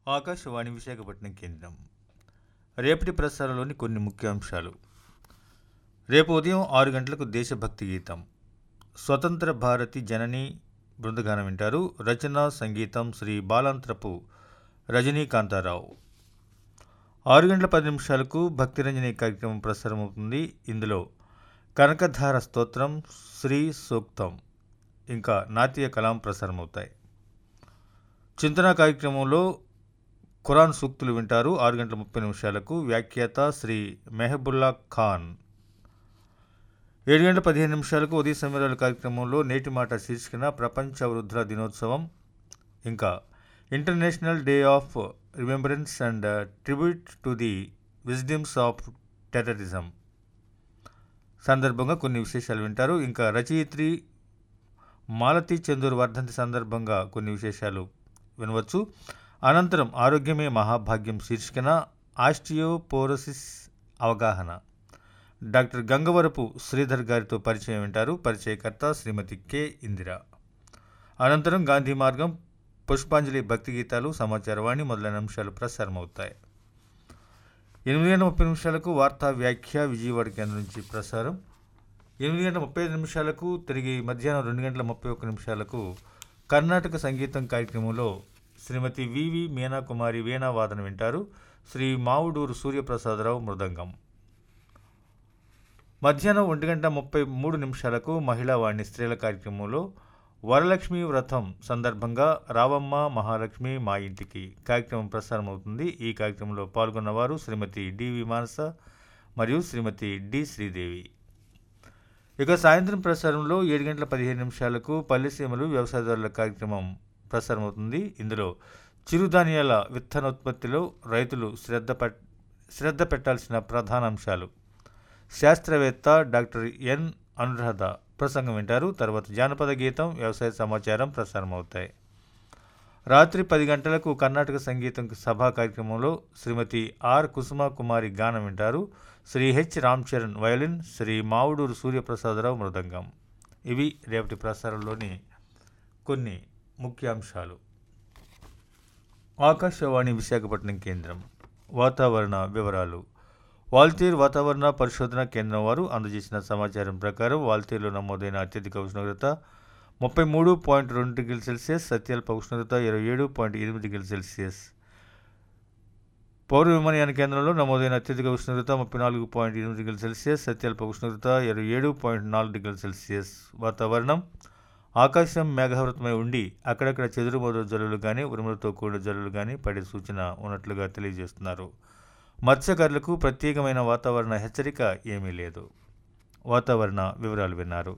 ఆకాశవాణి విశాఖపట్నం కేంద్రం రేపటి ప్రసారంలోని కొన్ని ముఖ్యాంశాలు రేపు ఉదయం ఆరు గంటలకు దేశభక్తి గీతం స్వతంత్ర భారతి జనని బృందగానం వింటారు రచన సంగీతం శ్రీ బాలాంత్రపు రజనీకాంతారావు ఆరు గంటల పది నిమిషాలకు భక్తిరంజని కార్యక్రమం ప్రసారమవుతుంది ఇందులో కనకధార స్తోత్రం శ్రీ సూక్తం ఇంకా నాట్య కలాం ప్రసారమవుతాయి చింతన కార్యక్రమంలో ఖురాన్ సూక్తులు వింటారు ఆరు గంటల ముప్పై నిమిషాలకు వ్యాఖ్యాత శ్రీ మెహబుల్లా ఖాన్ ఏడు గంటల పదిహేను నిమిషాలకు ఉదయ సమీరాల కార్యక్రమంలో నేటి మాట శీర్షికన ప్రపంచ వృద్ధుల దినోత్సవం ఇంకా international day of remembrance and tribute to the wisdoms of terrorism సందర్భంగా కొన్ని విశేషాలు వింటారు ఇంకా రచయిత్రి మాలతి చందూర్ వర్ధంతి సందర్భంగా కొన్ని విశేషాలు వినవచ్చు అనంతరం ఆరోగ్యమే మహాభాగ్యం శీర్షికన ఆస్టియోపోరోసిస్ అవగాహన డాక్టర్ గంగవరపు శ్రీధర్ గారితో పరిచయం వింటారు పరిచయకర్త శ్రీమతి కె ఇందిర అనంతరం గాంధీ మార్గం పుష్పాంజలి భక్తి గీతాలు సమాచారవాణి మొదలైన అంశాలు ప్రసారమవుతాయి ఎనిమిది గంటల ముప్పై నిమిషాలకు వార్తా వ్యాఖ్య విజయవాడ కేంద్రం నుంచి ప్రసారం ఎనిమిది గంటల ముప్పై ఐదు నిమిషాలకు తిరిగి మధ్యాహ్నం రెండు గంటల ముప్పై ఒక్క నిమిషాలకు కర్ణాటక సంగీతం కార్యక్రమంలో శ్రీమతి వివి మీనాకుమారి వీణా వాదన వింటారు శ్రీ మావుడూరు సూర్యప్రసాదరావు మృదంగం మధ్యాహ్నం ఒంటి గంట ముప్పై మూడు నిమిషాలకు మహిళా వాణి స్త్రీల కార్యక్రమంలో వరలక్ష్మి వ్రతం సందర్భంగా రావమ్మ మహాలక్ష్మి మా ఇంటికి కార్యక్రమం ప్రసారం అవుతుంది ఈ కార్యక్రమంలో పాల్గొన్నవారు శ్రీమతి డివి మానస మరియు శ్రీమతి డి శ్రీదేవి ఇక సాయంత్రం ప్రసారంలో ఏడు గంటల పదిహేను నిమిషాలకు పల్లెసీమలు వ్యవసాయదారుల కార్యక్రమం ప్రసారమవుతుంది ఇందులో చిరుధాన్యాల విత్తనోత్పత్తిలో రైతులు శ్రద్ధ పట్ శ్రద్ధ పెట్టాల్సిన ప్రధాన అంశాలు శాస్త్రవేత్త డాక్టర్ ఎన్ అనురాధ ప్రసంగం వింటారు తర్వాత జానపద గీతం వ్యవసాయ సమాచారం ప్రసారమవుతాయి రాత్రి పది గంటలకు కర్ణాటక సంగీతం సభా కార్యక్రమంలో శ్రీమతి ఆర్ కుసుమ కుమారి గానం వింటారు శ్రీ హెచ్ రామ్ చరణ్ వయలిన్ శ్రీ మావుడూరు సూర్యప్రసాదరావు మృదంగం ఇవి రేపటి ప్రసారంలోని కొన్ని ముఖ్యాంశాలు ఆకాశవాణి విశాఖపట్నం కేంద్రం వాతావరణ వివరాలు వాల్తీర్ వాతావరణ పరిశోధన కేంద్రం వారు అందజేసిన సమాచారం ప్రకారం వాల్తీర్లో నమోదైన అత్యధిక ఉష్ణోగ్రత ముప్పై మూడు పాయింట్ రెండు డిగ్రీల సెల్సియస్ అత్యల్ప ఉష్ణోగ్రత ఇరవై ఏడు పాయింట్ ఎనిమిది డిగ్రీల సెల్సియస్ పౌర విమానయాన కేంద్రంలో నమోదైన అత్యధిక ఉష్ణోగ్రత ముప్పై నాలుగు పాయింట్ ఎనిమిది డిగ్రీల సెల్సియస్ అత్యల్ప ఉష్ణోగ్రత ఇరవై ఏడు పాయింట్ నాలుగు డిగ్రీల సెల్సియస్ వాతావరణం ఆకాశం మేఘావృతమై ఉండి అక్కడక్కడ చెదురుమదురు జల్లులు కానీ ఉరుములతో కూడిన జల్లులు కానీ పడే సూచన ఉన్నట్లుగా తెలియజేస్తున్నారు మత్స్యకారులకు ప్రత్యేకమైన వాతావరణ హెచ్చరిక ఏమీ లేదు వాతావరణ వివరాలు విన్నారు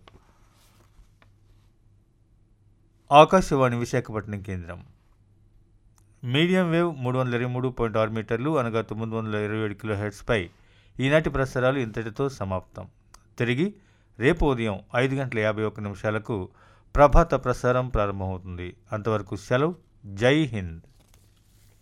ఆకాశవాణి విశాఖపట్నం కేంద్రం మీడియం వేవ్ మూడు వందల ఇరవై మూడు పాయింట్ ఆరు మీటర్లు అనగా తొమ్మిది వందల ఇరవై ఏడు కిలో హెడ్స్పై ఈనాటి ప్రసారాలు ఇంతటితో సమాప్తం తిరిగి రేపు ఉదయం ఐదు గంటల యాభై ఒక్క నిమిషాలకు ప్రభాత ప్రసారం ప్రారంభమవుతుంది అంతవరకు సెలవు జై హింద్